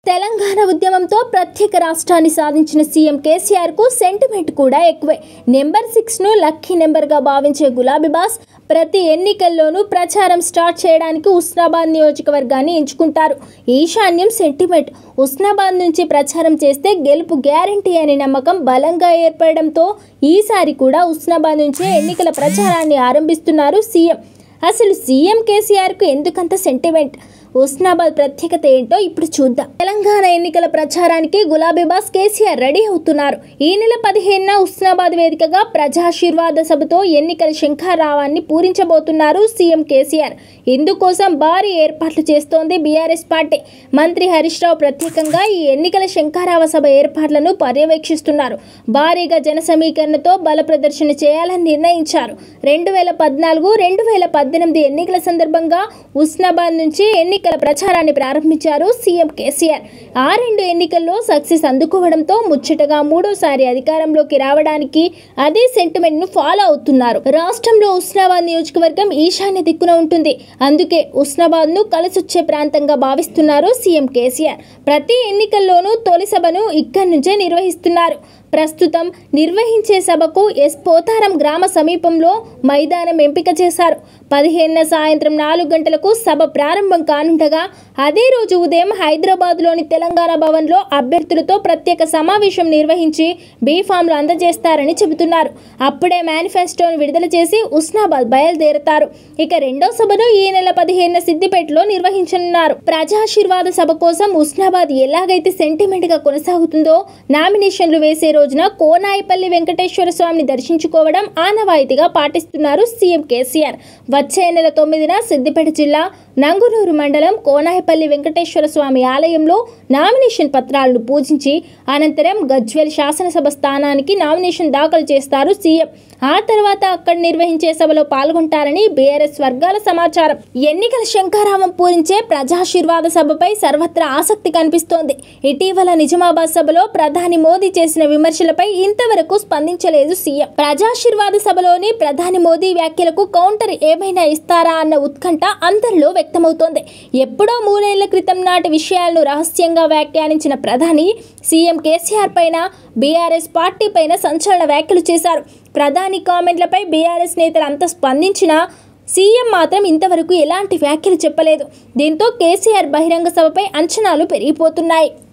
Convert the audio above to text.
తెలంగాణ ఉద్యమంతో ప్రత్యేక రాష్ట్రాన్ని సాధించిన సీఎం కేసీఆర్ కు సెంటిమెంట్ కూడా ఎక్కువే నెంబర్ సిక్స్ ను లక్కీ నెంబర్ గా భావించే గులాబీ బాస్ ప్రతి ఎన్నికల్లోనూ ప్రచారం స్టార్ట్ చేయడానికి ఉస్నాబాద్ నియోజకవర్గాన్ని ఎంచుకుంటారు ఈశాన్యం సెంటిమెంట్ ఉస్నాబాద్ నుంచి ప్రచారం చేస్తే గెలుపు గ్యారంటీ అనే నమ్మకం బలంగా ఏర్పడడంతో ఈసారి కూడా ఉస్నాబాద్ నుంచే ఎన్నికల ప్రచారాన్ని ఆరంభిస్తున్నారు సీఎం అసలు సీఎం కేసీఆర్కు ఎందుకంత సెంటిమెంట్ ఉస్నాబాద్ ప్రత్యేకత ఏంటో ఇప్పుడు చూద్దాం తెలంగాణ ఎన్నికల ప్రచారానికి గులాబీ బాస్ కేసీఆర్ రెడీ అవుతున్నారు ఈ నెల పదిహేనున ఉస్నాబాద్ వేదికగా ప్రజాశీర్వాద సభతో ఎన్నికల శంఖారావాన్ని పూరించబోతున్నారు సీఎం కేసీఆర్ ఇందుకోసం భారీ ఏర్పాట్లు చేస్తోంది బీఆర్ఎస్ పార్టీ మంత్రి హరీష్ రావు ప్రత్యేకంగా ఈ ఎన్నికల శంఖారావ సభ ఏర్పాట్లను పర్యవేక్షిస్తున్నారు భారీగా జన సమీకరణతో బల ప్రదర్శన చేయాలని నిర్ణయించారు రెండు వేల పద్నాలుగు రెండు వేల పద్దెనిమిది ఎన్నికల సందర్భంగా ఉస్నాబాద్ నుంచి ఎన్నికల ప్రచారాన్ని ప్రారంభించారు సీఎం కేసీఆర్ ఆ రెండు ఎన్నికల్లో సక్సెస్ అందుకోవడంతో ముచ్చటగా మూడోసారి అధికారంలోకి రావడానికి అదే సెంటిమెంట్ ను ఫాలో అవుతున్నారు రాష్ట్రంలో ఉస్నాబాద్ నియోజకవర్గం ఈశాన్య దిక్కున ఉంటుంది అందుకే ఉస్నాబాద్ ను కలిసొచ్చే ప్రాంతంగా భావిస్తున్నారు సీఎం కేసీఆర్ ప్రతి ఎన్నికల్లోనూ తొలి సభను ఇక్కడి నుంచే నిర్వహిస్తున్నారు ప్రస్తుతం నిర్వహించే సభకు ఎస్ పోతారం గ్రామ సమీపంలో మైదానం ఎంపిక చేశారు పదిహేనున సాయంత్రం నాలుగు గంటలకు సభ ప్రారంభం కానుండగా అదే రోజు ఉదయం హైదరాబాద్లోని తెలంగాణ భవన్లో అభ్యర్థులతో ప్రత్యేక సమావేశం నిర్వహించి బీఫామ్లు అందజేస్తారని చెబుతున్నారు అప్పుడే మేనిఫెస్టోను విడుదల చేసి ఉస్నాబాద్ బయలుదేరతారు ఇక రెండో సభను ఈ నెల పదిహేనున సిద్దిపేటలో నిర్వహించనున్నారు ప్రజాశీర్వాద సభ కోసం ఉస్నాబాద్ ఎలాగైతే సెంటిమెంట్ గా కొనసాగుతుందో నామినేషన్లు వేసే రోజున కోనాయిపల్లి వెంకటేశ్వర స్వామిని దర్శించుకోవడం ఆనవాయితీగా పాటిస్తున్నారు సీఎం కేసీఆర్ వచ్చే నెల తొమ్మిదిన సిద్దిపేట జిల్లా నంగునూరు మండలం కోనాయిపల్లి వెంకటేశ్వర స్వామి ఆలయంలో నామినేషన్ పత్రాలను పూజించి అనంతరం గజ్వేల్ శాసనసభ స్థానానికి నామినేషన్ దాఖలు చేస్తారు సీఎం ఆ తర్వాత అక్కడ నిర్వహించే సభలో పాల్గొంటారని బీఆర్ఎస్ వర్గాల సమాచారం ఎన్నికల శంఖారావం పూరించే ప్రజాశీర్వాద సభపై సర్వత్రా ఆసక్తి కనిపిస్తోంది ఇటీవల నిజామాబాద్ సభలో ప్రధాని మోదీ చేసిన విమర్శలపై ఇంతవరకు స్పందించలేదు సీఎం ప్రజాశీర్వాద సభలోని ప్రధాని మోదీ వ్యాఖ్యలకు కౌంటర్ ఏమైనా ఇస్తారా అన్న ఉత్కంఠ అందరిలో వ్యక్తమవుతోంది ఎప్పుడో మూడేళ్ల క్రితం నాటి విషయాలను రహస్యంగా వ్యాఖ్యానించిన ప్రధాని సీఎం కేసీఆర్ పైన బీఆర్ఎస్ పార్టీ పైన సంచలన వ్యాఖ్యలు చేశారు ప్రధాని కామెంట్లపై బీఆర్ఎస్ నేతలు అంత స్పందించినా సీఎం మాత్రం ఇంతవరకు ఎలాంటి వ్యాఖ్యలు చెప్పలేదు దీంతో కేసీఆర్ బహిరంగ సభపై అంచనాలు పెరిగిపోతున్నాయి